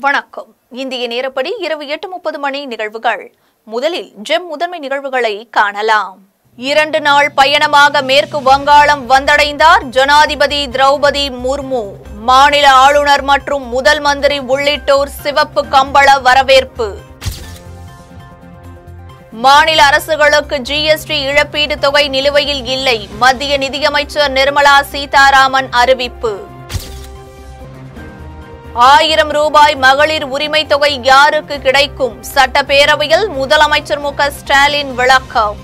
வணக்கம் இந்திய நேரப்படி இரவு எட்டு முப்பது மணி நிகழ்வுகள் முதலில் ஜெம் முதன்மை நிகழ்வுகளை காணலாம் இரண்டு நாள் பயணமாக மேற்கு வங்காளம் வந்தடைந்தார் ஜனாதிபதி திரௌபதி முர்மு மாநில ஆளுநர் மற்றும் முதல் மந்திரி உள்ளிட்டோர் சிவப்பு கம்பள வரவேற்பு மாநில அரசுகளுக்கு ஜிஎஸ்டி இழப்பீடு தொகை நிலுவையில் இல்லை மத்திய நிதியமைச்சர் நிர்மலா சீதாராமன் அறிவிப்பு ஆயிரம் ரூபாய் மகளிர் உரிமை தொகை யாருக்கு கிடைக்கும் சட்டப்பேரவையில் முதலமைச்சர் மு க ஸ்டாலின் விளக்கம்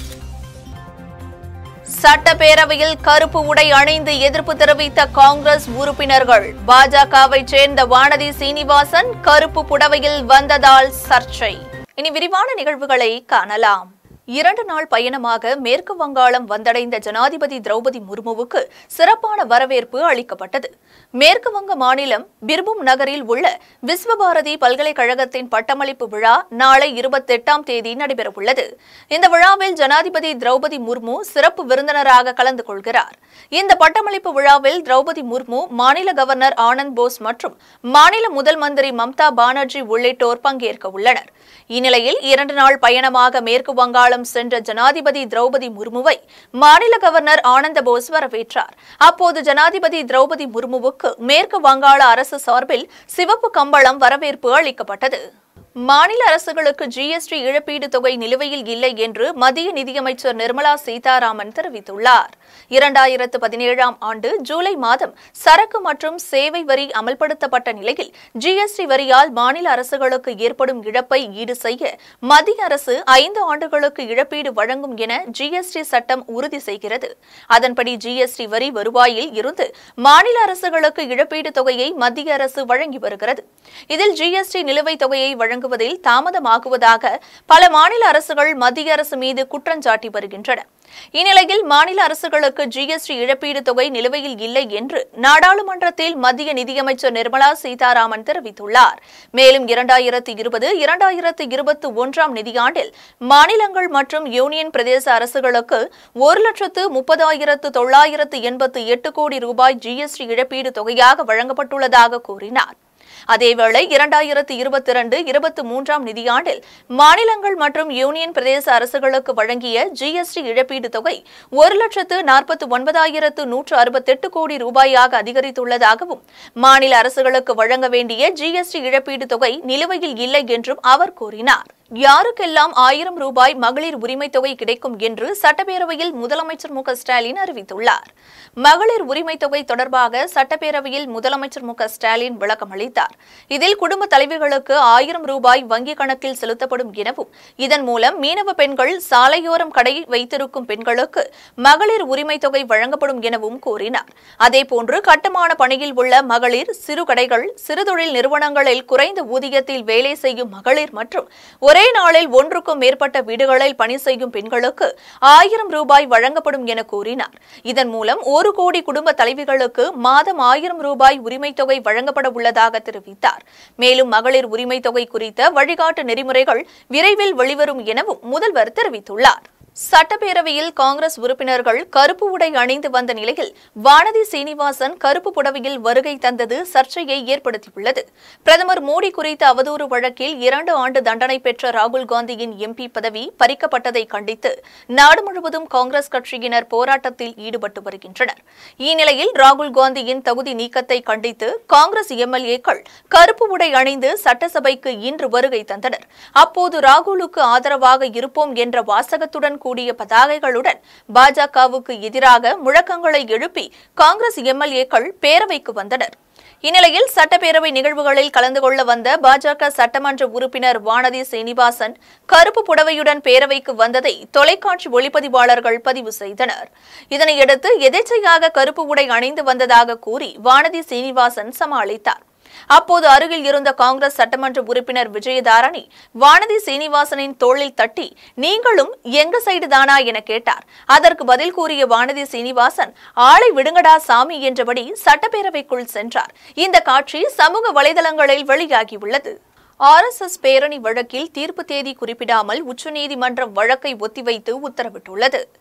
சட்டப்பேரவையில் கருப்பு உடை அணிந்து எதிர்ப்பு தெரிவித்த காங்கிரஸ் உறுப்பினர்கள் பாஜகவை சேர்ந்த வானதி சீனிவாசன் கருப்பு புடவையில் வந்ததால் சர்ச்சை இனி விரிவான நிகழ்வுகளை காணலாம் இரண்டு நாள் பயணமாக மேற்கு வங்காளம் வந்தடைந்த ஜனாதிபதி திரௌபதி முர்முவுக்கு சிறப்பான வரவேற்பு அளிக்கப்பட்டது மேற்கு வங்க மாநிலம் பிர்பும் நகரில் உள்ள விஸ்வபாரதி பல்கலைக்கழகத்தின் பட்டமளிப்பு விழா நாளை இருபத்தெட்டாம் தேதி நடைபெறவுள்ளது இந்த விழாவில் ஜனாதிபதி திரௌபதி முர்மு சிறப்பு விருந்தினராக கலந்து கொள்கிறார் இந்த பட்டமளிப்பு விழாவில் திரௌபதி முர்மு மாநில கவர்னர் ஆனந்த் போஸ் மற்றும் மாநில முதல் மந்திரி மம்தா பானர்ஜி உள்ளிட்டோர் பங்கேற்க உள்ளனர் இந்நிலையில் இரண்டு நாள் பயணமாக மேற்கு வங்காளம் சென்ற ஜனாதிபதி திரௌபதி முர்முவை மாநில கவர்னர் ஆனந்த போஸ் வரவேற்றார் அப்போது ஜனாதிபதி திரௌபதி முர்முவுக்கு மேற்கு வங்காள அரசு சார்பில் சிவப்பு கம்பளம் வரவேற்பு அளிக்கப்பட்டது மாநில அரசுகளுக்கு ஜிஎஸ்டி இழப்பீடு தொகை நிலுவையில் இல்லை என்று மத்திய நிதியமைச்சர் நிர்மலா சீதாராமன் தெரிவித்துள்ளார் இரண்டாயிரத்து பதினேழாம் ஆண்டு ஜூலை மாதம் சரக்கு மற்றும் சேவை வரி அமல்படுத்தப்பட்ட நிலையில் ஜிஎஸ்டி வரியால் மாநில அரசுகளுக்கு ஏற்படும் இழப்பை ஈடு செய்ய மத்திய அரசு ஐந்து ஆண்டுகளுக்கு இழப்பீடு வழங்கும் என ஜிஎஸ்டி சட்டம் உறுதி செய்கிறது அதன்படி ஜிஎஸ்டி வரி வருவாயில் இருந்து மாநில அரசுகளுக்கு இழப்பீடு தொகையை மத்திய அரசு வழங்கி வருகிறது இதில் ஜிஎஸ்டி நிலுவைத் தொகையை வழங்குவதில் தாமதமாகுவதாக பல மாநில அரசுகள் மத்திய அரசு மீது குற்றஞ்சாட்டி வருகின்றன இந்நிலையில் மாநில அரசுகளுக்கு ஜிஎஸ்டி இழப்பீடு தொகை நிலுவையில் இல்லை என்று நாடாளுமன்றத்தில் மத்திய நிதியமைச்சர் நிர்மலா சீதாராமன் தெரிவித்துள்ளார் மேலும் இரண்டாயிரத்து இருபது இரண்டாயிரத்து இருபத்தி ஒன்றாம் நிதியாண்டில் மாநிலங்கள் மற்றும் யூனியன் பிரதேச அரசுகளுக்கு ஒரு லட்சத்து முப்பதாயிரத்து தொள்ளாயிரத்து எண்பத்து எட்டு கோடி ரூபாய் ஜிஎஸ்டி இழப்பீடு தொகையாக வழங்கப்பட்டுள்ளதாக கூறினார் அதேவேளை இரண்டாயிரத்து இருபத்தி இரண்டு இருபத்தி மூன்றாம் நிதியாண்டில் மாநிலங்கள் மற்றும் யூனியன் பிரதேச அரசுகளுக்கு வழங்கிய ஜிஎஸ்டி இழப்பீடு தொகை ஒரு லட்சத்து நாற்பத்தி ஒன்பதாயிரத்து நூற்று அறுபத்தெட்டு கோடி ரூபாயாக அதிகரித்துள்ளதாகவும் மாநில அரசுகளுக்கு வழங்க வேண்டிய ஜிஎஸ்டி இழப்பீடு தொகை நிலுவையில் இல்லை என்றும் அவர் கூறினார் யாருக்கெல்லாம் ஆயிரம் ரூபாய் மகளிர் உரிமைத் தொகை கிடைக்கும் என்று சட்டப்பேரவையில் முதலமைச்சர் மு க ஸ்டாலின் அறிவித்துள்ளார் மகளிர் உரிமைத் தொகை தொடர்பாக சட்டப்பேரவையில் முதலமைச்சர் மு க ஸ்டாலின் விளக்கம் அளித்தார் இதில் குடும்ப தலைவிகளுக்கு ஆயிரம் ரூபாய் வங்கிக் கணக்கில் செலுத்தப்படும் எனவும் இதன் மூலம் மீனவ பெண்கள் சாலையோரம் கடை வைத்திருக்கும் பெண்களுக்கு மகளிர் உரிமைத் தொகை வழங்கப்படும் எனவும் கூறினார் அதேபோன்று கட்டுமான பணியில் உள்ள மகளிர் சிறு கடைகள் சிறுதொழில் நிறுவனங்களில் குறைந்த ஊதியத்தில் வேலை செய்யும் மகளிர் மற்றும் ஒரே நாளில் ஒன்றுக்கும் மேற்பட்ட வீடுகளில் பணி செய்யும் பெண்களுக்கு ஆயிரம் ரூபாய் வழங்கப்படும் என கூறினார் இதன் மூலம் ஒரு கோடி குடும்ப தலைவிகளுக்கு மாதம் ஆயிரம் ரூபாய் உரிமைத் தொகை வழங்கப்பட உள்ளதாக தெரிவித்தார் மேலும் மகளிர் உரிமைத் தொகை குறித்த வழிகாட்டு நெறிமுறைகள் விரைவில் வெளிவரும் எனவும் முதல்வர் தெரிவித்துள்ளார் சட்டப்பேரவையில் காங்கிரஸ் உறுப்பினர்கள் கருப்பு உடை அணிந்து வந்த நிலையில் வானதி சீனிவாசன் கருப்பு புடவையில் வருகை தந்தது சர்ச்சையை ஏற்படுத்தியுள்ளது பிரதமர் மோடி குறித்த அவதூறு வழக்கில் இரண்டு ஆண்டு தண்டனை பெற்ற ராகுல் காந்தியின் எம்பி பதவி பறிக்கப்பட்டதை கண்டித்து நாடு முழுவதும் காங்கிரஸ் கட்சியினர் போராட்டத்தில் ஈடுபட்டு வருகின்றனர் இந்நிலையில் ராகுல் காந்தியின் தகுதி நீக்கத்தை கண்டித்து காங்கிரஸ் எம்எல்ஏக்கள் கருப்பு உடை அணிந்து சட்டசபைக்கு இன்று வருகை தந்தனர் அப்போது ராகுலுக்கு ஆதரவாக இருப்போம் என்ற வாசகத்துடன் கூடிய பதாகைகளுடன் பாஜகவுக்கு எதிராக முழக்கங்களை எழுப்பி காங்கிரஸ் எம்எல்ஏக்கள் பேரவைக்கு வந்தனர் இந்நிலையில் சட்டப்பேரவை நிகழ்வுகளில் கலந்து கொள்ள வந்த பாஜக சட்டமன்ற உறுப்பினர் வானதி சீனிவாசன் கருப்பு புடவையுடன் பேரவைக்கு வந்ததை தொலைக்காட்சி ஒளிப்பதிவாளர்கள் பதிவு செய்தனர் இதனையடுத்து எதேச்சையாக கருப்பு உடை அணிந்து வந்ததாக கூறி வானதி சீனிவாசன் சமாளித்தார் அப்போது அருகில் இருந்த காங்கிரஸ் சட்டமன்ற உறுப்பினர் விஜயதாரணி வானதி சீனிவாசனின் தோளில் தட்டி நீங்களும் எங்க சைடு தானா என கேட்டார் அதற்கு பதில் கூறிய வானதி சீனிவாசன் ஆளை விடுங்கடா சாமி என்றபடி சட்டப்பேரவைக்குள் சென்றார் இந்த காட்சி சமூக வலைதளங்களில் வெளியாகியுள்ளது ஆர்எஸ்எஸ் பேரணி வழக்கில் தீர்ப்பு தேதி குறிப்பிடாமல் உச்சநீதிமன்றம் வழக்கை ஒத்திவைத்து உத்தரவிட்டுள்ளது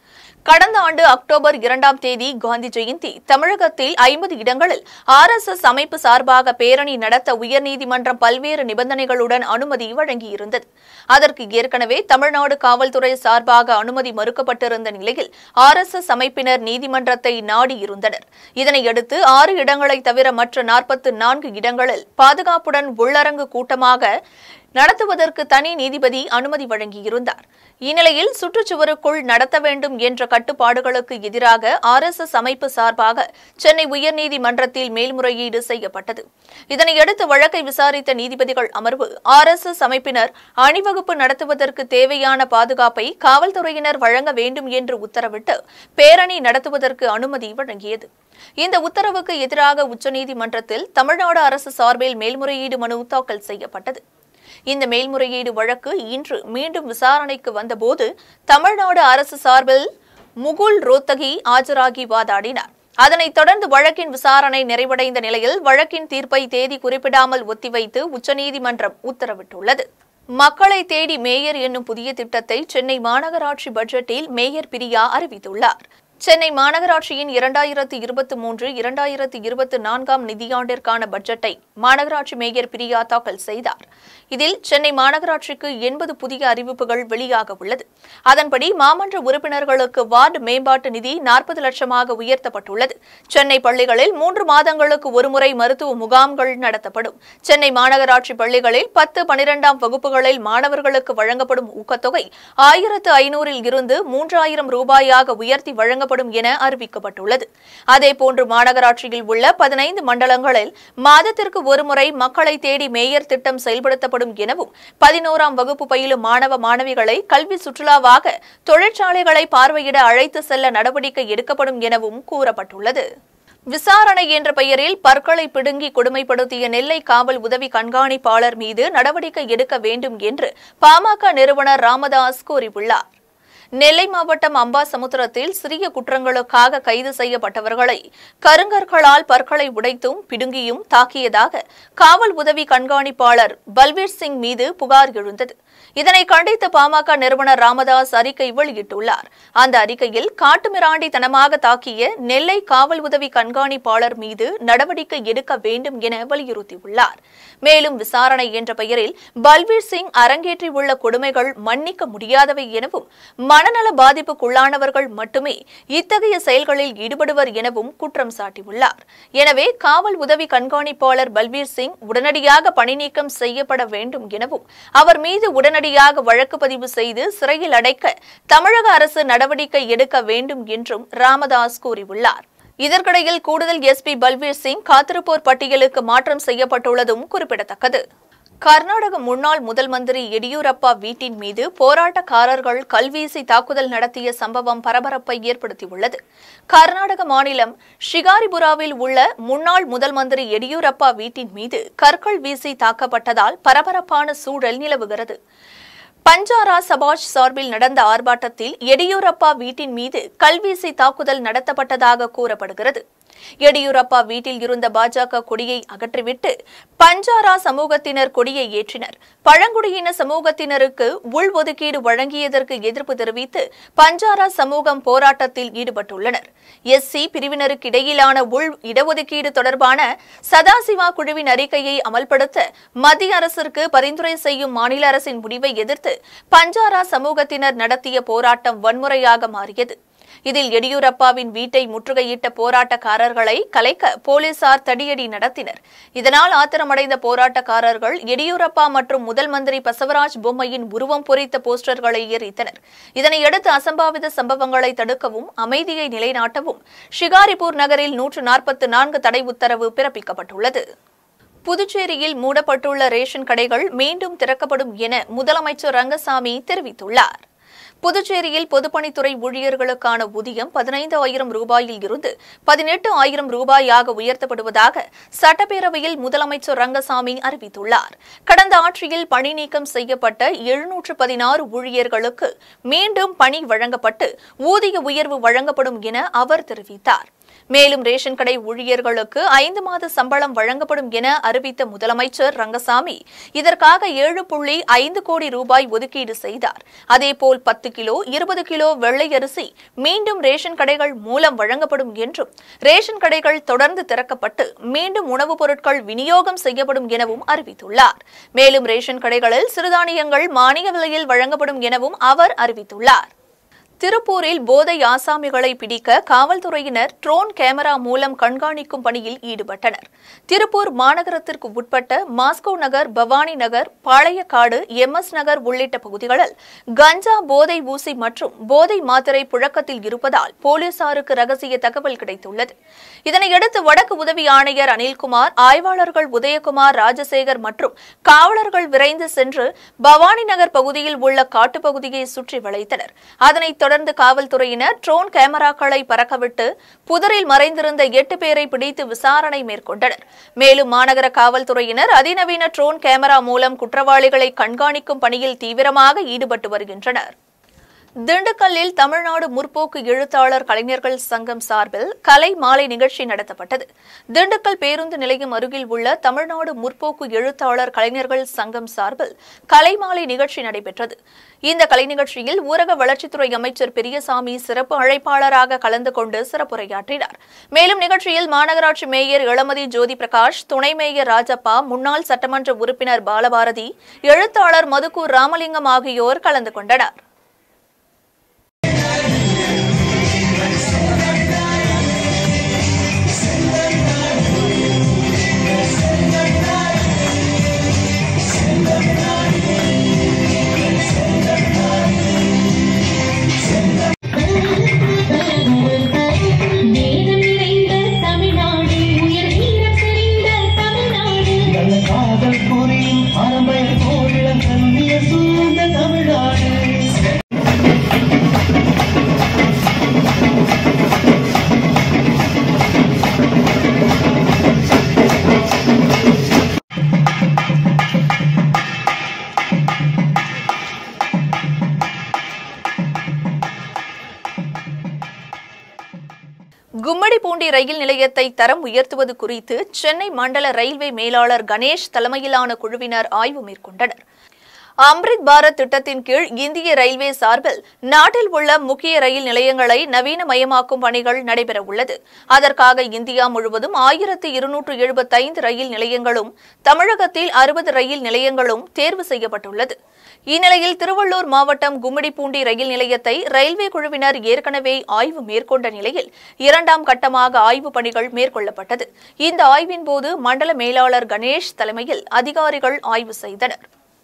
கடந்த ஆண்டு அக்டோபர் இரண்டாம் தேதி காந்தி ஜெயந்தி தமிழகத்தில் ஐம்பது இடங்களில் ஆர் எஸ் எஸ் அமைப்பு சார்பாக பேரணி நடத்த உயர்நீதிமன்றம் பல்வேறு நிபந்தனைகளுடன் அனுமதி வழங்கியிருந்தது அதற்கு ஏற்கனவே தமிழ்நாடு காவல்துறை சார்பாக அனுமதி மறுக்கப்பட்டிருந்த நிலையில் ஆர் எஸ் எஸ் அமைப்பினர் நீதிமன்றத்தை நாடியிருந்தனர் இதனையடுத்து ஆறு இடங்களை தவிர மற்ற நாற்பத்து நான்கு இடங்களில் பாதுகாப்புடன் உள்ளரங்கு கூட்டமாக நடத்துவதற்கு தனி நீதிபதி அனுமதி வழங்கியிருந்தார் இந்நிலையில் சுற்றுச்சுவருக்குள் நடத்த வேண்டும் என்ற கட்டுப்பாடுகளுக்கு எதிராக ஆர் எஸ் எஸ் அமைப்பு சார்பாக சென்னை உயர்நீதிமன்றத்தில் மேல்முறையீடு செய்யப்பட்டது இதனையடுத்து வழக்கை விசாரித்த நீதிபதிகள் அமர்வு ஆர் எஸ் எஸ் அமைப்பினர் அணிவகுப்பு நடத்துவதற்கு தேவையான பாதுகாப்பை காவல்துறையினர் வழங்க வேண்டும் என்று உத்தரவிட்டு பேரணி நடத்துவதற்கு அனுமதி வழங்கியது இந்த உத்தரவுக்கு எதிராக உச்சநீதிமன்றத்தில் தமிழ்நாடு அரசு சார்பில் மேல்முறையீடு மனு தாக்கல் செய்யப்பட்டது இந்த மேல்முறையீடு வழக்கு இன்று மீண்டும் விசாரணைக்கு வந்தபோது தமிழ்நாடு அரசு சார்பில் முகுல் ரோத்தகி ஆஜராகி வாதாடினார் அதனைத் தொடர்ந்து வழக்கின் விசாரணை நிறைவடைந்த நிலையில் வழக்கின் தீர்ப்பை தேதி குறிப்பிடாமல் ஒத்திவைத்து உச்சநீதிமன்றம் உத்தரவிட்டுள்ளது மக்களை தேடி மேயர் என்னும் புதிய திட்டத்தை சென்னை மாநகராட்சி பட்ஜெட்டில் மேயர் பிரியா அறிவித்துள்ளார் சென்னை மாநகராட்சியின் இரண்டாயிரத்து இருபத்தி மூன்று இரண்டாயிரத்து இருபத்தி நான்காம் நிதியாண்டிற்கான பட்ஜெட்டை மாநகராட்சி மேயர் பிரியா தாக்கல் செய்தார் இதில் சென்னை மாநகராட்சிக்கு எண்பது புதிய அறிவிப்புகள் வெளியாக உள்ளது அதன்படி மாமன்ற உறுப்பினர்களுக்கு வார்டு மேம்பாட்டு நிதி நாற்பது லட்சமாக உயர்த்தப்பட்டுள்ளது சென்னை பள்ளிகளில் மூன்று மாதங்களுக்கு ஒருமுறை மருத்துவ முகாம்கள் நடத்தப்படும் சென்னை மாநகராட்சி பள்ளிகளில் பத்து பனிரெண்டாம் வகுப்புகளில் மாணவர்களுக்கு வழங்கப்படும் ஊக்கத்தொகை ஆயிரத்து ஐநூறில் இருந்து மூன்றாயிரம் ரூபாயாக உயர்த்தி வழங்க வழங்கப்படும் என அறிவிக்கப்பட்டுள்ளது அதேபோன்று மாநகராட்சியில் உள்ள பதினைந்து மண்டலங்களில் மாதத்திற்கு ஒருமுறை மக்களை தேடி மேயர் திட்டம் செயல்படுத்தப்படும் எனவும் பதினோராம் வகுப்பு பயிலும் மாணவ மாணவிகளை கல்வி சுற்றுலாவாக தொழிற்சாலைகளை பார்வையிட அழைத்து செல்ல நடவடிக்கை எடுக்கப்படும் எனவும் கூறப்பட்டுள்ளது விசாரணை என்ற பெயரில் பற்களை பிடுங்கி கொடுமைப்படுத்திய நெல்லை காவல் உதவி கண்காணிப்பாளர் மீது நடவடிக்கை எடுக்க வேண்டும் என்று பாமக நிறுவனர் ராமதாஸ் கூறியுள்ளார் நெல்லை மாவட்டம் அம்பாசமுத்திரத்தில் சிறிய குற்றங்களுக்காக கைது செய்யப்பட்டவர்களை கருங்கற்களால் பற்களை உடைத்தும் பிடுங்கியும் தாக்கியதாக காவல் உதவி கண்காணிப்பாளர் பல்வீர் சிங் மீது புகார் எழுந்தது இதனை கண்டித்து பாமக நிறுவனர் ராமதாஸ் அறிக்கை வெளியிட்டுள்ளார் அந்த அறிக்கையில் காட்டுமிராண்டித்தனமாக தாக்கிய நெல்லை காவல் உதவி கண்காணிப்பாளர் மீது நடவடிக்கை எடுக்க வேண்டும் என வலியுறுத்தியுள்ளார் மேலும் விசாரணை என்ற பெயரில் பல்வீர் சிங் அரங்கேற்றியுள்ள கொடுமைகள் மன்னிக்க முடியாதவை எனவும் மனநல பாதிப்புக்குள்ளானவர்கள் மட்டுமே இத்தகைய செயல்களில் ஈடுபடுவர் எனவும் குற்றம் சாட்டியுள்ளார் எனவே காவல் உதவி கண்காணிப்பாளர் பல்வீர் சிங் உடனடியாக பணிநீக்கம் செய்யப்பட வேண்டும் எனவும் அவர் மீது உடனடியாக வழக்கு பதிவு செய்து சிறையில் அடைக்க தமிழக அரசு நடவடிக்கை எடுக்க வேண்டும் என்றும் ராமதாஸ் கூறியுள்ளார் இதற்கிடையில் கூடுதல் எஸ்பி பல்வீர் சிங் காத்திருப்போர் பட்டியலுக்கு மாற்றம் செய்யப்பட்டுள்ளதும் குறிப்பிடத்தக்கது கர்நாடக முன்னாள் முதல் மந்திரி எடியூரப்பா வீட்டின் மீது போராட்டக்காரர்கள் கல்வீசி தாக்குதல் நடத்திய சம்பவம் பரபரப்பை ஏற்படுத்தியுள்ளது கர்நாடக மாநிலம் ஷிகாரிபுராவில் உள்ள முன்னாள் முதல் மந்திரி எடியூரப்பா வீட்டின் மீது கற்கள் வீசி தாக்கப்பட்டதால் பரபரப்பான சூழல் நிலவுகிறது பஞ்சாரா சபாஜ் சார்பில் நடந்த ஆர்ப்பாட்டத்தில் எடியூரப்பா வீட்டின் மீது கல்வீசி தாக்குதல் நடத்தப்பட்டதாக கூறப்படுகிறது எடியூரப்பா வீட்டில் இருந்த பாஜக கொடியை அகற்றிவிட்டு பஞ்சாரா சமூகத்தினர் கொடியை ஏற்றினர் பழங்குடியின சமூகத்தினருக்கு உள்ஒதுக்கீடு வழங்கியதற்கு எதிர்ப்பு தெரிவித்து பஞ்சாரா சமூகம் போராட்டத்தில் ஈடுபட்டுள்ளனர் எஸ்சி பிரிவினருக்கு இடையிலான உள் இடஒதுக்கீடு தொடர்பான சதாசிவா குழுவின் அறிக்கையை அமல்படுத்த மத்திய அரசிற்கு பரிந்துரை செய்யும் மாநில அரசின் முடிவை எதிர்த்து பஞ்சாரா சமூகத்தினர் நடத்திய போராட்டம் வன்முறையாக மாறியது இதில் எடியூரப்பாவின் வீட்டை முற்றுகையிட்ட போராட்டக்காரர்களை கலைக்க போலீசார் தடியடி நடத்தினர் இதனால் ஆத்திரமடைந்த போராட்டக்காரர்கள் எடியூரப்பா மற்றும் முதல் மந்திரி பசவராஜ் பொம்மையின் உருவம் பொறித்த போஸ்டர்களை எரித்தனர் இதனையடுத்து அசம்பாவித சம்பவங்களை தடுக்கவும் அமைதியை நிலைநாட்டவும் ஷிகாரிபூர் நகரில் நூற்று நாற்பத்து நான்கு தடை உத்தரவு பிறப்பிக்கப்பட்டுள்ளது புதுச்சேரியில் மூடப்பட்டுள்ள ரேஷன் கடைகள் மீண்டும் திறக்கப்படும் என முதலமைச்சர் ரங்கசாமி தெரிவித்துள்ளார் புதுச்சேரியில் பொதுப்பணித்துறை ஊழியர்களுக்கான ஊதியம் பதினைந்து ஆயிரம் ரூபாயில் இருந்து பதினெட்டு ஆயிரம் ரூபாயாக உயர்த்தப்படுவதாக சட்டப்பேரவையில் முதலமைச்சர் ரங்கசாமி அறிவித்துள்ளார் கடந்த ஆட்சியில் பணி நீக்கம் செய்யப்பட்ட எழுநூற்று பதினாறு ஊழியர்களுக்கு மீண்டும் பணி வழங்கப்பட்டு ஊதிய உயர்வு வழங்கப்படும் என அவர் தெரிவித்தார் மேலும் ரேஷன் கடை ஊழியர்களுக்கு ஐந்து மாத சம்பளம் வழங்கப்படும் என அறிவித்த முதலமைச்சர் ரங்கசாமி இதற்காக ஏழு புள்ளி ஐந்து கோடி ரூபாய் ஒதுக்கீடு செய்தார் அதேபோல் பத்து கிலோ இருபது கிலோ வெள்ளை அரிசி மீண்டும் ரேஷன் கடைகள் மூலம் வழங்கப்படும் என்றும் ரேஷன் கடைகள் தொடர்ந்து திறக்கப்பட்டு மீண்டும் உணவுப் பொருட்கள் விநியோகம் செய்யப்படும் எனவும் அறிவித்துள்ளார் மேலும் ரேஷன் கடைகளில் சிறுதானியங்கள் மானிய விலையில் வழங்கப்படும் எனவும் அவர் அறிவித்துள்ளார் திருப்பூரில் போதை ஆசாமிகளை பிடிக்க காவல்துறையினர் ட்ரோன் கேமரா மூலம் கண்காணிக்கும் பணியில் ஈடுபட்டனர் திருப்பூர் மாநகரத்திற்கு உட்பட்ட மாஸ்கோ நகர் பவானி நகர் பாளையக்காடு எம்எஸ் நகர் உள்ளிட்ட பகுதிகளில் கஞ்சா போதை ஊசி மற்றும் போதை மாத்திரை புழக்கத்தில் இருப்பதால் போலீசாருக்கு ரகசிய தகவல் கிடைத்துள்ளது இதனையடுத்து வடக்கு உதவி ஆணையர் அனில்குமார் ஆய்வாளர்கள் உதயகுமார் ராஜசேகர் மற்றும் காவலர்கள் விரைந்து சென்று பவானி நகர் பகுதியில் உள்ள காட்டுப்பகுதியை சுற்றி வளைத்தனர் அதனைத் தொடர்ந்து காவல்துறையினர் ட்ரோன் கேமராக்களை பறக்கவிட்டு புதரில் மறைந்திருந்த எட்டு பேரை பிடித்து விசாரணை மேற்கொண்டனர் மேலும் மாநகர காவல்துறையினர் அதிநவீன ட்ரோன் கேமரா மூலம் குற்றவாளிகளை கண்காணிக்கும் பணியில் தீவிரமாக ஈடுபட்டு வருகின்றனர் திண்டுக்கல்லில் தமிழ்நாடு முற்போக்கு எழுத்தாளர் கலைஞர்கள் சங்கம் சார்பில் கலை மாலை நிகழ்ச்சி நடத்தப்பட்டது திண்டுக்கல் பேருந்து நிலையம் அருகில் உள்ள தமிழ்நாடு முற்போக்கு எழுத்தாளர் கலைஞர்கள் சங்கம் சார்பில் கலை மாலை நிகழ்ச்சி நடைபெற்றது இந்த கலை நிகழ்ச்சியில் ஊரக வளர்ச்சித்துறை அமைச்சர் பெரியசாமி சிறப்பு அழைப்பாளராக கலந்து கொண்டு சிறப்புரையாற்றினார் மேலும் நிகழ்ச்சியில் மாநகராட்சி மேயர் இளமதி ஜோதி பிரகாஷ் துணை மேயர் ராஜப்பா முன்னாள் சட்டமன்ற உறுப்பினர் பாலபாரதி எழுத்தாளர் மதுக்கூர் ராமலிங்கம் ஆகியோர் கலந்து கொண்டனர் நேரம் நிறைந்த தமிழ்நாடு உயர் வீரம் செறிந்த தமிழ்நாடு நல்ல காதல் புரியும் பரம்பரை கோவிலம் கல்விய சூழ்ந்த தமிழ்நாடு கும்மிடிப்பூண்டி ரயில் நிலையத்தை தரம் உயர்த்துவது குறித்து சென்னை மண்டல ரயில்வே மேலாளர் கணேஷ் தலைமையிலான குழுவினர் ஆய்வு மேற்கொண்டனர் அம்ரித் பாரத் திட்டத்தின் கீழ் இந்திய ரயில்வே சார்பில் நாட்டில் உள்ள முக்கிய ரயில் நிலையங்களை நவீனமயமாக்கும் பணிகள் நடைபெற உள்ளது அதற்காக இந்தியா முழுவதும் ஆயிரத்து இருநூற்று எழுபத்தைந்து ரயில் நிலையங்களும் தமிழகத்தில் அறுபது ரயில் நிலையங்களும் தேர்வு செய்யப்பட்டுள்ளது இந்நிலையில் திருவள்ளூர் மாவட்டம் கும்மிடிப்பூண்டி ரயில் நிலையத்தை ரயில்வே குழுவினர் ஏற்கனவே ஆய்வு மேற்கொண்ட நிலையில் இரண்டாம் கட்டமாக ஆய்வு பணிகள் மேற்கொள்ளப்பட்டது இந்த ஆய்வின் போது மண்டல மேலாளர் கணேஷ் தலைமையில் அதிகாரிகள் ஆய்வு செய்தனர்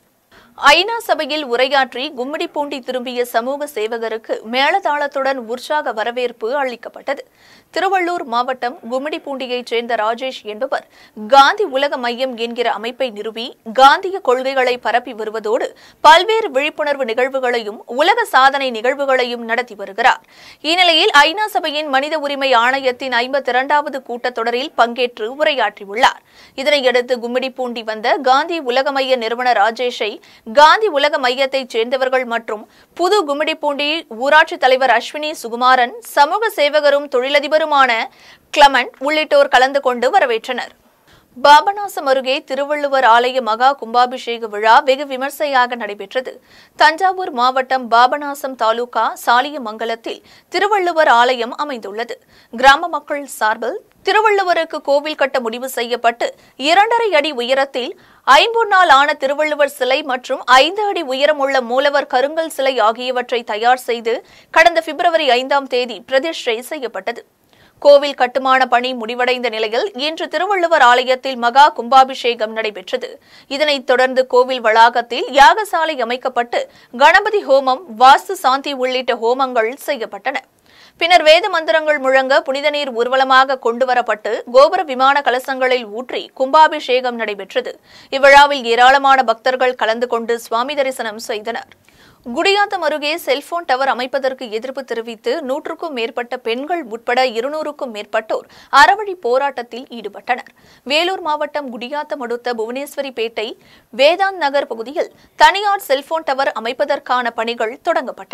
ஐநா சபையில் உரையாற்றி கும்மிடிப்பூண்டி திரும்பிய சமூக சேவகருக்கு மேளதாளத்துடன் உற்சாக வரவேற்பு அளிக்கப்பட்டது திருவள்ளூர் மாவட்டம் கும்மிடிப்பூண்டியைச் சேர்ந்த ராஜேஷ் என்பவர் காந்தி உலக மையம் என்கிற அமைப்பை நிறுவி காந்திய கொள்கைகளை பரப்பி வருவதோடு பல்வேறு விழிப்புணர்வு நிகழ்வுகளையும் உலக சாதனை நிகழ்வுகளையும் நடத்தி வருகிறார் இந்நிலையில் ஐநா சபையின் மனித உரிமை ஆணையத்தின் ஐம்பத்தி இரண்டாவது கூட்டத்தொடரில் பங்கேற்று உரையாற்றியுள்ளார் இதனையடுத்து கும்மிடிப்பூண்டி வந்த காந்தி உலக மைய நிறுவனர் ராஜேஷை காந்தி உலக மையத்தைச் சேர்ந்தவர்கள் மற்றும் புது கும்மிடிப்பூண்டி ஊராட்சி தலைவர் அஸ்வினி சுகுமாரன் சமூக சேவகரும் தொழிலதிபருமான கிளமண்ட் உள்ளிட்டோர் கலந்து கொண்டு வரவேற்றனர் பாபநாசம் அருகே திருவள்ளுவர் ஆலய மகா கும்பாபிஷேக விழா வெகு விமர்சையாக நடைபெற்றது தஞ்சாவூர் மாவட்டம் பாபநாசம் தாலுகா சாலியமங்கலத்தில் திருவள்ளுவர் ஆலயம் அமைந்துள்ளது கிராம மக்கள் சார்பில் திருவள்ளுவருக்கு கோவில் கட்ட முடிவு செய்யப்பட்டு இரண்டரை அடி உயரத்தில் ஐம்பொன்னால் ஆன திருவள்ளுவர் சிலை மற்றும் ஐந்து அடி உயரமுள்ள மூலவர் கருங்கல் சிலை ஆகியவற்றை தயார் செய்து கடந்த பிப்ரவரி ஐந்தாம் தேதி பிரதிஷ்டை செய்யப்பட்டது கோவில் கட்டுமான பணி முடிவடைந்த நிலையில் இன்று திருவள்ளுவர் ஆலயத்தில் மகா கும்பாபிஷேகம் நடைபெற்றது இதனைத் தொடர்ந்து கோவில் வளாகத்தில் யாகசாலை அமைக்கப்பட்டு கணபதி ஹோமம் வாஸ்து சாந்தி உள்ளிட்ட ஹோமங்கள் செய்யப்பட்டன பின்னர் வேத மந்திரங்கள் முழங்க புனித நீர் ஊர்வலமாக கொண்டுவரப்பட்டு கோபுர விமான கலசங்களில் ஊற்றி கும்பாபிஷேகம் நடைபெற்றது இவ்விழாவில் ஏராளமான பக்தர்கள் கலந்து கொண்டு சுவாமி தரிசனம் செய்தனர் குடியாத்தம் அருகே செல்போன் டவர் அமைப்பதற்கு எதிர்ப்பு தெரிவித்து நூற்றுக்கும் மேற்பட்ட பெண்கள் உட்பட இருநூறுக்கும் மேற்பட்டோர் அறவழி போராட்டத்தில் ஈடுபட்டனர் வேலூர் மாவட்டம் குடியாத்தம் அடுத்த புவனேஸ்வரிப்பேட்டை வேதாந்த் நகர் பகுதியில் தனியார் செல்போன் டவர் அமைப்பதற்கான பணிகள் தொடங்கப்பட்டன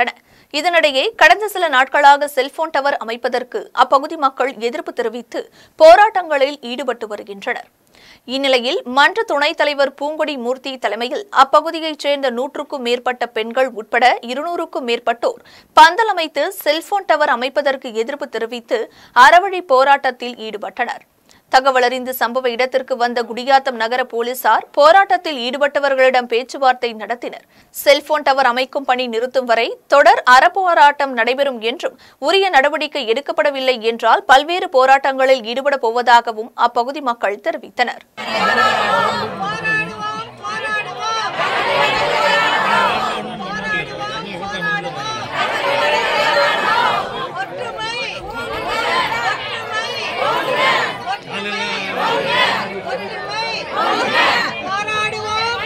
இதனிடையே கடந்த சில நாட்களாக செல்போன் டவர் அமைப்பதற்கு அப்பகுதி மக்கள் எதிர்ப்பு தெரிவித்து போராட்டங்களில் ஈடுபட்டு வருகின்றனர் இந்நிலையில் மன்ற துணைத் தலைவர் பூங்கொடி மூர்த்தி தலைமையில் அப்பகுதியைச் சேர்ந்த நூற்றுக்கும் மேற்பட்ட பெண்கள் உட்பட இருநூறுக்கும் மேற்பட்டோர் பந்தல் அமைத்து செல்போன் டவர் அமைப்பதற்கு எதிர்ப்பு தெரிவித்து அறவழி போராட்டத்தில் ஈடுபட்டனர் தகவல் அறிந்து சம்பவ இடத்திற்கு வந்த குடியாத்தம் நகர போலீசார் போராட்டத்தில் ஈடுபட்டவர்களிடம் பேச்சுவார்த்தை நடத்தினர் செல்போன் டவர் அமைக்கும் பணி நிறுத்தும் வரை தொடர் அறப்போராட்டம் நடைபெறும் என்றும் உரிய நடவடிக்கை எடுக்கப்படவில்லை என்றால் பல்வேறு போராட்டங்களில் ஈடுபட போவதாகவும் அப்பகுதி மக்கள் தெரிவித்தனர் ஒற்றுமை ஒற்றுமை போராடுவோம்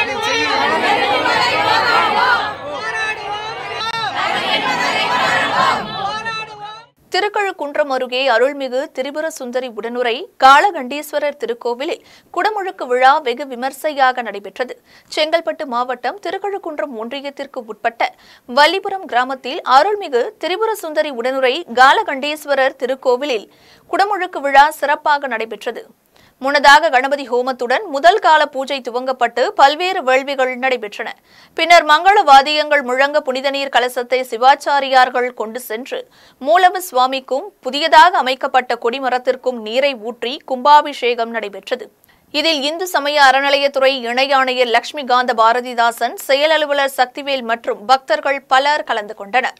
போராடுவோம் திருக்கழுக்குன்றம் அருகே அருள்மிகு திரிபுர சுந்தரி உடனுரை காளகண்டீஸ்வரர் திருக்கோவிலில் குடமுழுக்கு விழா வெகு விமர்சையாக நடைபெற்றது செங்கல்பட்டு மாவட்டம் திருக்கழுக்குன்றம் ஒன்றியத்திற்கு உட்பட்ட வல்லிபுரம் கிராமத்தில் அருள்மிகு திரிபுர சுந்தரி உடனுரை காளகண்டீஸ்வரர் திருக்கோவிலில் குடமுழுக்கு விழா சிறப்பாக நடைபெற்றது முன்னதாக கணபதி ஹோமத்துடன் முதல் கால பூஜை துவங்கப்பட்டு பல்வேறு வேள்விகள் நடைபெற்றன பின்னர் மங்கள வாத்தியங்கள் முழங்க புனித நீர் கலசத்தை சிவாச்சாரியார்கள் கொண்டு சென்று மூலவ சுவாமிக்கும் புதியதாக அமைக்கப்பட்ட கொடிமரத்திற்கும் நீரை ஊற்றி கும்பாபிஷேகம் நடைபெற்றது இதில் இந்து சமய அறநிலையத்துறை இணை ஆணையர் லட்சுமிகாந்த பாரதிதாசன் செயல் அலுவலர் சக்திவேல் மற்றும் பக்தர்கள் பலர் கலந்து கொண்டனர்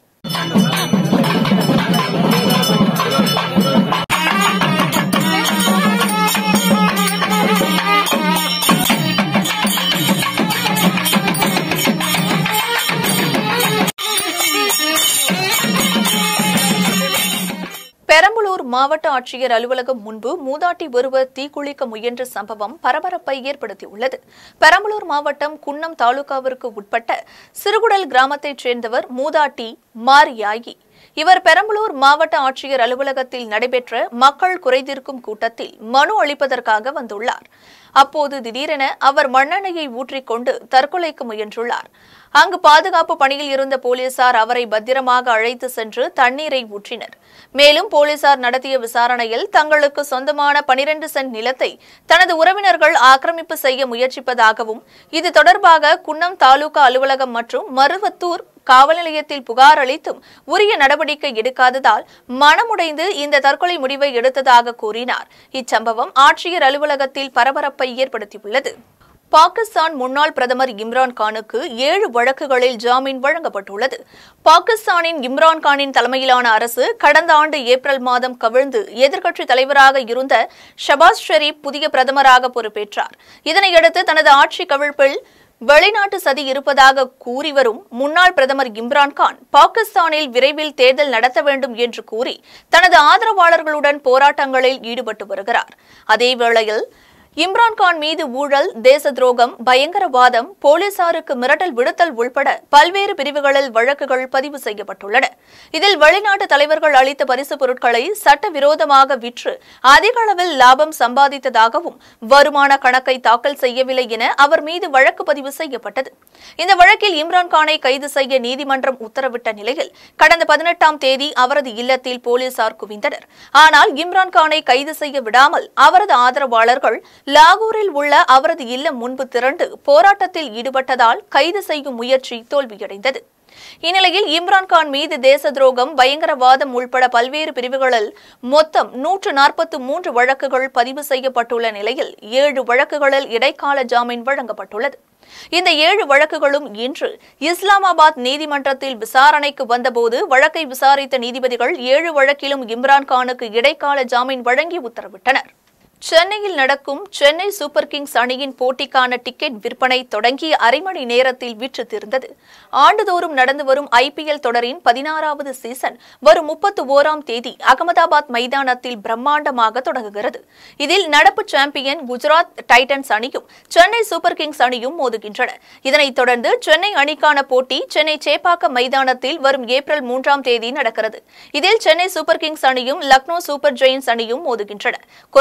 பெரம்பலூர் மாவட்ட ஆட்சியர் அலுவலகம் முன்பு மூதாட்டி ஒருவர் தீக்குளிக்க முயன்ற சம்பவம் பரபரப்பை ஏற்படுத்தியுள்ளது பெரம்பலூர் மாவட்டம் குன்னம் தாலுகாவிற்கு உட்பட்ட சிறுகுடல் கிராமத்தைச் சேர்ந்தவர் மூதாட்டி மாரியாயி இவர் பெரம்பலூர் மாவட்ட ஆட்சியர் அலுவலகத்தில் நடைபெற்ற மக்கள் குறைதீர்க்கும் கூட்டத்தில் மனு அளிப்பதற்காக வந்துள்ளார் அப்போது திடீரென அவர் மண்ணெண்ணெயை ஊற்றிக்கொண்டு தற்கொலைக்கு முயன்றுள்ளார் அங்கு பாதுகாப்பு பணியில் இருந்த போலீசார் அவரை பத்திரமாக அழைத்து சென்று தண்ணீரை ஊற்றினர் மேலும் போலீசார் நடத்திய விசாரணையில் தங்களுக்கு சொந்தமான பனிரெண்டு சென்ட் நிலத்தை தனது உறவினர்கள் ஆக்கிரமிப்பு செய்ய முயற்சிப்பதாகவும் இது தொடர்பாக குன்னம் தாலுகா அலுவலகம் மற்றும் மருவத்தூர் காவல் நிலையத்தில் புகார் அளித்தும் உரிய நடவடிக்கை எடுக்காததால் மனமுடைந்து இந்த தற்கொலை முடிவை எடுத்ததாக கூறினார் இச்சம்பவம் ஆட்சியர் அலுவலகத்தில் பரபரப்பை ஏற்படுத்தியுள்ளது பாகிஸ்தான் முன்னாள் பிரதமர் இம்ரான் கானுக்கு ஏழு வழக்குகளில் ஜாமீன் வழங்கப்பட்டுள்ளது பாகிஸ்தானின் இம்ரான் கானின் தலைமையிலான அரசு கடந்த ஆண்டு ஏப்ரல் மாதம் கவிழ்ந்து எதிர்க்கட்சித் தலைவராக இருந்த ஷபாஸ் ஷெரீப் புதிய பிரதமராக பொறுப்பேற்றார் இதனையடுத்து தனது ஆட்சி கவிழ்ப்பில் வெளிநாட்டு சதி இருப்பதாக கூறி வரும் முன்னாள் பிரதமர் இம்ரான் கான் பாகிஸ்தானில் விரைவில் தேர்தல் நடத்த வேண்டும் என்று கூறி தனது ஆதரவாளர்களுடன் போராட்டங்களில் ஈடுபட்டு வருகிறார் அதேவேளையில் இம்ரான்கான் மீது ஊழல் தேச துரோகம் பயங்கரவாதம் போலீசாருக்கு மிரட்டல் விடுத்தல் உள்பட பல்வேறு பிரிவுகளில் வழக்குகள் பதிவு செய்யப்பட்டுள்ளன இதில் வெளிநாட்டு தலைவர்கள் அளித்த பரிசு பொருட்களை சட்டவிரோதமாக விற்று அதிக அளவில் லாபம் சம்பாதித்ததாகவும் வருமான கணக்கை தாக்கல் செய்யவில்லை என அவர் மீது வழக்கு பதிவு செய்யப்பட்டது இந்த வழக்கில் இம்ரான்கானை கைது செய்ய நீதிமன்றம் உத்தரவிட்ட நிலையில் கடந்த பதினெட்டாம் தேதி அவரது இல்லத்தில் போலீசார் குவிந்தனர் ஆனால் இம்ரான்கானை கைது செய்ய விடாமல் அவரது ஆதரவாளர்கள் லாகூரில் உள்ள அவரது இல்லம் முன்பு திரண்டு போராட்டத்தில் ஈடுபட்டதால் கைது செய்யும் முயற்சி தோல்வியடைந்தது இந்நிலையில் இம்ரான்கான் மீது தேச துரோகம் பயங்கரவாதம் உள்பட பல்வேறு பிரிவுகளில் மொத்தம் நூற்று நாற்பத்து மூன்று வழக்குகள் பதிவு செய்யப்பட்டுள்ள நிலையில் ஏழு வழக்குகளில் இடைக்கால ஜாமீன் வழங்கப்பட்டுள்ளது இந்த ஏழு வழக்குகளும் இன்று இஸ்லாமாபாத் நீதிமன்றத்தில் விசாரணைக்கு வந்தபோது வழக்கை விசாரித்த நீதிபதிகள் ஏழு வழக்கிலும் இம்ரான்கானுக்கு இடைக்கால ஜாமீன் வழங்கி உத்தரவிட்டனர் சென்னையில் நடக்கும் சென்னை சூப்பர் கிங்ஸ் அணியின் போட்டிக்கான டிக்கெட் விற்பனை தொடங்கிய அரை மணி நேரத்தில் விற்று தீர்ந்தது ஆண்டுதோறும் நடந்து வரும் ஐபிஎல் தொடரின் பதினாறாவது சீசன் வரும் முப்பத்து ஓராம் தேதி அகமதாபாத் மைதானத்தில் பிரம்மாண்டமாக தொடங்குகிறது இதில் நடப்பு சாம்பியன் குஜராத் டைட்டன்ஸ் அணியும் சென்னை சூப்பர் கிங்ஸ் அணியும் மோதுகின்றன இதனைத் தொடர்ந்து சென்னை அணிக்கான போட்டி சென்னை சேப்பாக்கம் மைதானத்தில் வரும் ஏப்ரல் மூன்றாம் தேதி நடக்கிறது இதில் சென்னை சூப்பர் கிங்ஸ் அணியும் லக்னோ சூப்பர் ஜெயின்ஸ் அணியும் மோதுகின்றன கொரோனா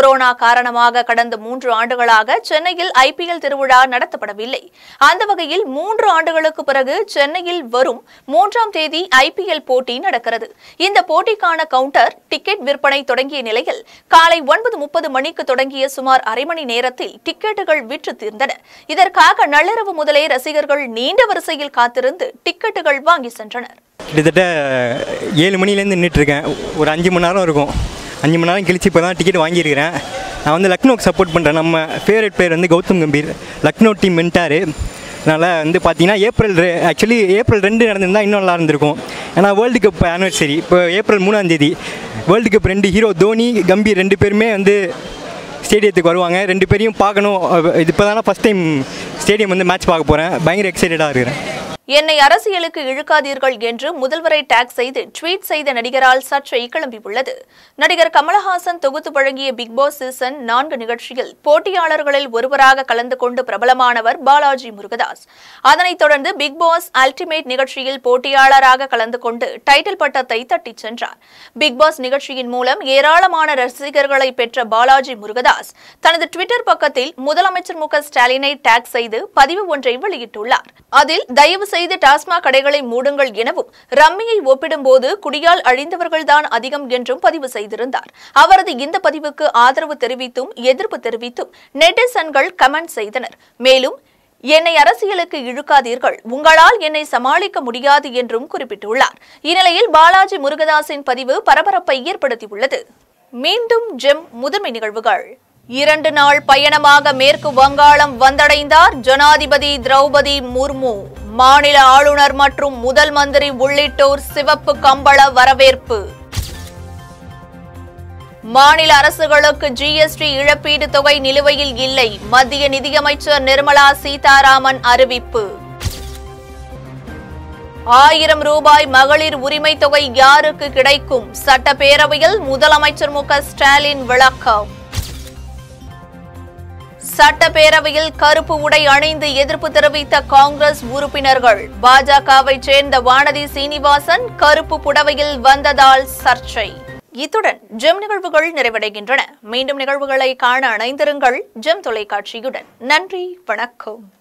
காரணமாக கடந்த மூன்று ஆண்டுகளாக சென்னையில் ஐபிஎல் திருவிழா நடத்தப்படவில்லை அந்த வகையில் மூன்று ஆண்டுகளுக்கு பிறகு சென்னையில் வரும் மூன்றாம் தேதி ஐபிஎல் போட்டி நடக்கிறது இந்த போட்டிக்கான கவுண்டர் டிக்கெட் விற்பனை தொடங்கிய நிலையில் காலை ஒன்பது முப்பது மணிக்கு தொடங்கிய சுமார் அரை மணி நேரத்தில் டிக்கெட்டுகள் விற்று தீர்ந்தன இதற்காக நள்ளிரவு முதலே ரசிகர்கள் நீண்ட வரிசையில் காத்திருந்து டிக்கெட்டுகள் வாங்கி சென்றனர் கிட்டத்தட்ட ஏழு மணிலேருந்து நின்றுட்டுருக்கேன் ஒரு அஞ்சு மணி நேரம் இருக்கும் அஞ்சு மணி நேரம் கழிச்சு இப்போ தான் டிக்கெட் வாங்கியிருக்கிறேன் நான் வந்து லக்னோக்கு சப்போர்ட் பண்ணுறேன் நம்ம ஃபேவரட் பிளேயர் வந்து கௌதம் கம்பீர் லக்னோ டீம் வென்ட்டார் அதனால் வந்து பார்த்தீங்கன்னா ஏப்ரல் ஆக்சுவலி ஏப்ரல் ரெண்டு நடந்திருந்தால் இன்னும் நல்லா இருந்திருக்கும் ஏன்னா வேர்ல்டு கப் ஆனிவர்சரி இப்போ ஏப்ரல் மூணாம் தேதி வேர்ல்டு கப் ரெண்டு ஹீரோ தோனி கம்பீர் ரெண்டு பேருமே வந்து ஸ்டேடியத்துக்கு வருவாங்க ரெண்டு பேரையும் பார்க்கணும் இது இப்போ தானே ஃபஸ்ட் டைம் ஸ்டேடியம் வந்து மேட்ச் பார்க்க போகிறேன் பயங்கர எக்ஸைட்டடாக இருக்கிறேன் என்னை அரசியலுக்கு இழுக்காதீர்கள் என்று முதல்வரை டேக் செய்து ட்வீட் செய்த நடிகரால் சர்ச்சை கிளம்பியுள்ளது நடிகர் கமலஹாசன் தொகுத்து வழங்கிய பிக் பாஸ் சீசன் நான்கு நிகழ்ச்சியில் போட்டியாளர்களில் ஒருவராக கலந்து கொண்டு பிரபலமானவர் பாலாஜி முருகதாஸ் அதனைத் தொடர்ந்து பிக் பாஸ் அல்டிமேட் நிகழ்ச்சியில் போட்டியாளராக கலந்து கொண்டு டைட்டில் பட்டத்தை தட்டிச் சென்றார் பிக் பாஸ் நிகழ்ச்சியின் மூலம் ஏராளமான ரசிகர்களை பெற்ற பாலாஜி முருகதாஸ் தனது ட்விட்டர் பக்கத்தில் முதலமைச்சர் மு க ஸ்டாலினை டேக் செய்து பதிவு ஒன்றை வெளியிட்டுள்ளார் அதில் தயவு செய்து டாஸ்மாக் கடைகளை மூடுங்கள் எனவும் ரம்மியை ஒப்பிடும்போது குடியால் அழிந்தவர்கள்தான் அதிகம் என்றும் பதிவு செய்திருந்தார் அவரது இந்த பதிவுக்கு ஆதரவு தெரிவித்தும் எதிர்ப்பு தெரிவித்தும் நெட்டிசன்கள் கமெண்ட் செய்தனர் மேலும் என்னை அரசியலுக்கு இழுக்காதீர்கள் உங்களால் என்னை சமாளிக்க முடியாது என்றும் குறிப்பிட்டுள்ளார் இந்நிலையில் பாலாஜி முருகதாஸின் பதிவு பரபரப்பை ஏற்படுத்தியுள்ளது மீண்டும் ஜெம் முதன்மை நிகழ்வுகள் இரண்டு நாள் பயணமாக மேற்கு வங்காளம் வந்தடைந்தார் ஜனாதிபதி திரௌபதி முர்மு மாநில ஆளுநர் மற்றும் முதல் மந்திரி உள்ளிட்டோர் சிவப்பு கம்பள வரவேற்பு மாநில அரசுகளுக்கு ஜிஎஸ்டி இழப்பீடு தொகை நிலுவையில் இல்லை மத்திய நிதியமைச்சர் நிர்மலா சீதாராமன் அறிவிப்பு ஆயிரம் ரூபாய் மகளிர் உரிமை தொகை யாருக்கு கிடைக்கும் சட்டப்பேரவையில் முதலமைச்சர் மு க ஸ்டாலின் விளக்கம் சட்டப்பேரவையில் கருப்பு உடை அணிந்து எதிர்ப்பு தெரிவித்த காங்கிரஸ் உறுப்பினர்கள் பாஜகவை சேர்ந்த வானதி சீனிவாசன் கருப்பு புடவையில் வந்ததால் சர்ச்சை இத்துடன் ஜெம் நிகழ்வுகள் நிறைவடைகின்றன மீண்டும் நிகழ்வுகளை காண அணைந்திருங்கள் ஜெம் தொலைக்காட்சியுடன் நன்றி வணக்கம்